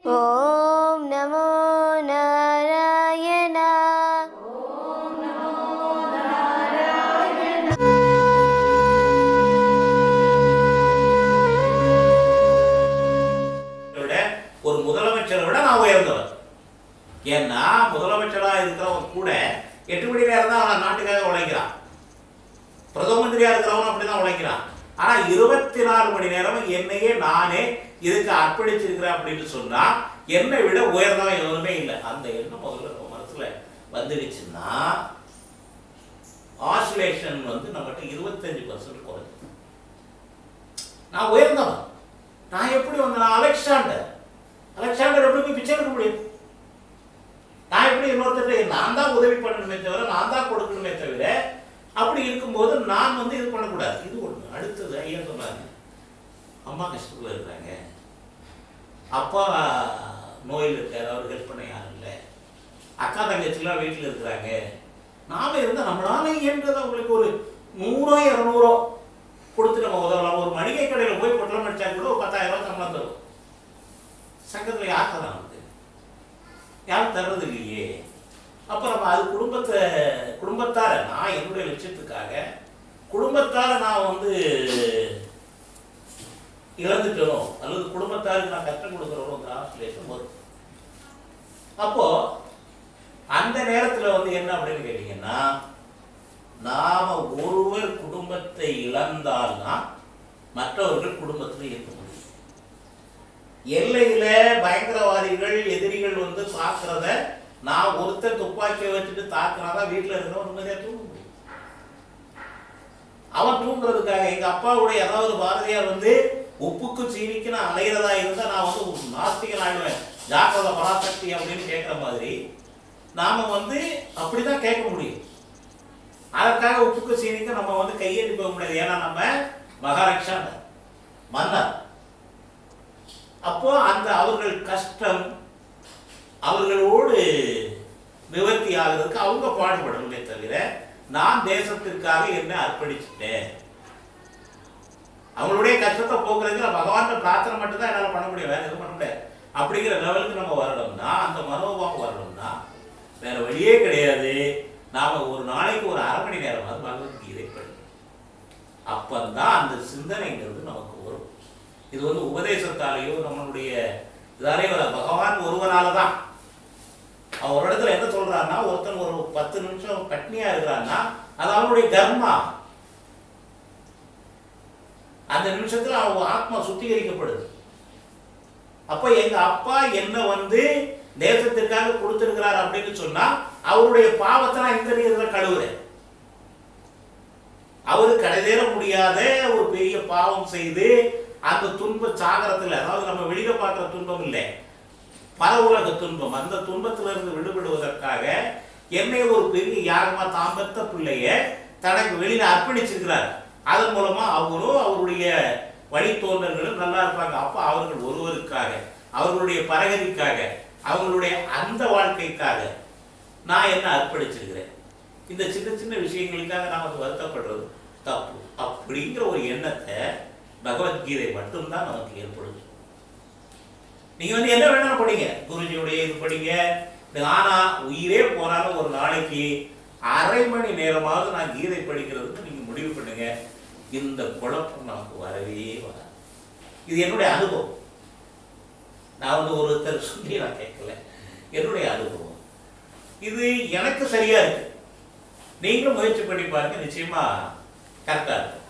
ॐ नमो नारायण விட ஒரு முதலமைச்சரை விட நான் உயர்ந்தவன் ஏன்னா முதலமைச்சரா இருக்கிறவன் கூட எட்டு மணி நேரம் தான் அவன் நாட்டுக்காக உழைக்கிறான் பிரதம மந்திரியா இருக்கிறவன் அப்படிதான் உழைக்கிறான் ஆனா இருபத்தி நாலு மணி நேரம் என்னையே நானே இதுக்கு அர்ப்பணிச்சிருக்கிறேன் அப்படின்னு சொன்னா என்னை விட உயர்ந்தவன் எவருமே இல்லை அந்த எண்ணம் முதல்ல நம்ம மனசுல வந்துடுச்சுன்னா ஆசிலேஷன் வந்து நம்மகிட்ட இருபத்தஞ்சு பர்சன்ட் குறைஞ்சு நான் உயர்ந்தவன் நான் எப்படி வந்தேன் நான் அலெக்சாண்டர் அலெக்சாண்டர் எப்படி போய் பிச்சை எடுக்க முடியும் நான் எப்படி இன்னொருத்தர் நான் தான் உதவி பண்ணணுமே தவிர நான் தான் கொடுக்கணுமே தவிர அப்படி இருக்கும்போது நான் வந்து இது பண்ணக்கூடாது இது ஒண்ணு அடுத்தது ஐயா சொன்னாங்க அம்மா கஷ்டத்துல இருக்காங்க அப்பா நோயில் இருக்காரு அவர் ஹெல்ப் பண்ண யாரும் இல்லை அக்கா தங்கச்சிலாம் வீட்டில் இருக்கிறாங்க நாம இருந்தால் நம்மளால இயன்றது அவங்களுக்கு ஒரு நூறோ இரநூறோ கொடுத்து நம்ம உதவலாம் ஒரு மளிகை கடையில் போய் பொட்டலம் அடிச்சா கூட ஒரு பத்தாயிரம் ரூபாய் சம்பளம் தரும் சங்கத்தில் யார் தரா நமக்கு யாரும் தர்றது இல்லையே அப்போ நம்ம அது குடும்பத்தை குடும்பத்தார நான் என்னுடைய லட்சியத்துக்காக குடும்பத்தார நான் வந்து இழந்துட்டனோ அல்லது குடும்பத்தாருக்கு நான் கஷ்டம் கொடுக்குறோம் ஆசிலேஷன் வரும் அப்போ அந்த நேரத்தில் வந்து என்ன அப்படின்னு கேட்டீங்கன்னா நாம ஒருவர் குடும்பத்தை இழந்தால்தான் மற்றவர்கள் குடும்பத்தில் இருக்க முடியும் எல்லையில பயங்கரவாதிகள் எதிரிகள் வந்து தாக்குறத நான் ஒருத்தர் துப்பாக்கியை வச்சுட்டு தாக்குனாதான் வீட்டுல இருக்கிறவன் நிம்மதியா தூங்க முடியும் அவன் தூங்குறதுக்காக எங்க அப்பாவுடைய அதாவது பாரதியார் வந்து உப்புக்கு சீனிக்கு நான் அலையிறதா இருந்தா நான் வந்து ஒரு நாஸ்திகன் ஆயிடுவேன் ஜாக்கிரத பராசக்தி அப்படின்னு கேட்கிற மாதிரி நாம வந்து அப்படிதான் கேட்க முடியும் அதற்காக உப்புக்கு சீனிக்கு நம்ம வந்து கையெழுதி போக முடியாது ஏன்னா நம்ம மகாராஷ்டிரா மன்னர் அப்போ அந்த அவர்கள் கஷ்டம் அவர்களோடு நிவர்த்தி ஆகிறதுக்கு அவங்க பாடுபடணுமே தவிர நான் தேசத்திற்காக என்ன அர்ப்பணிச்சுட்டேன் அவங்களுடைய கஷ்டத்தை போக்குறதுக்கு நான் பகவான் பிரார்த்தனை மட்டும் தான் என்னால் பண்ண முடியும் வேற எதுவும் பண்ண முடியாது அப்படிங்கிற லெவலுக்கு நம்ம வரணும்னா அந்த மனோபாவம் வரணும்னா வேற வழியே கிடையாது நாம ஒரு நாளைக்கு ஒரு அரை மணி நேரமாவது பகவத்கீதை படிக்கணும் அப்பந்தான் அந்த சிந்தனைங்கிறது நமக்கு வரும் இது வந்து உபதேசத்தாலேயோ நம்மளுடைய இதாலே வர பகவான் ஒருவனால தான் அவன் ஒரு இடத்துல என்ன சொல்றான்னா ஒருத்தன் ஒரு பத்து நிமிஷம் பட்னியா இருக்கிறான்னா அது அவனுடைய கர்மா அந்த நிமிஷத்துல அவன் ஆத்மா சுத்திகரிக்கப்படுது அப்ப எங்க அப்பா என்ன வந்து தேசத்திற்காக கொடுத்திருக்கிறார் அப்படின்னு சொன்னா அவருடைய பாவத்தை நான் இந்த நீர்ல கழுவுறேன் அவரு கடைதேற முடியாத ஒரு பெரிய பாவம் செய்து அந்த துன்ப சாகரத்துல அதாவது நம்ம வெளியில பார்க்கிற துன்பம் இல்லை பல உலக துன்பம் அந்த துன்பத்துல இருந்து விடுபடுவதற்காக என்னை ஒரு பெரிய யாகமா தாம்பத்த பிள்ளைய தனக்கு வெளியில அர்ப்பணிச்சிருக்கிறார் அதன் மூலமா அவரும் அவருடைய வழித்தோன்றல்களும் நல்லா இருப்பாங்க அப்ப அவர்கள் ஒருவருக்காக அவர்களுடைய பரகதிக்காக அவங்களுடைய அந்த வாழ்க்கைக்காக நான் என்ன அர்ப்பணிச்சிருக்கிறேன் இந்த சின்ன சின்ன விஷயங்களுக்காக நாம் அது வருத்தப்படுறது தப்பு அப்படிங்கிற ஒரு எண்ணத்தை பகவத்கீதை மட்டும்தான் நமக்கு ஏற்படுது நீங்க வந்து என்ன வேணாலும் படிங்க குருஜியுடைய இது படிங்க ஆனா உயிரே போனாலும் ஒரு நாளைக்கு அரை மணி நேரமாவது நான் கீதை படிக்கிறதுக்கு நீங்க முடிவு பண்ணுங்க இந்த குழப்பம் நமக்கு வரவே வராது இது என்னுடைய அனுபவம் நான் வந்து ஒருத்தர் சொல்லி நான் கேட்கல என்னுடைய அனுபவம் இது எனக்கு சரியா இருக்கு நீங்களும் முயற்சி பண்ணி பாருங்க நிச்சயமா கரெக்டா இருக்கும்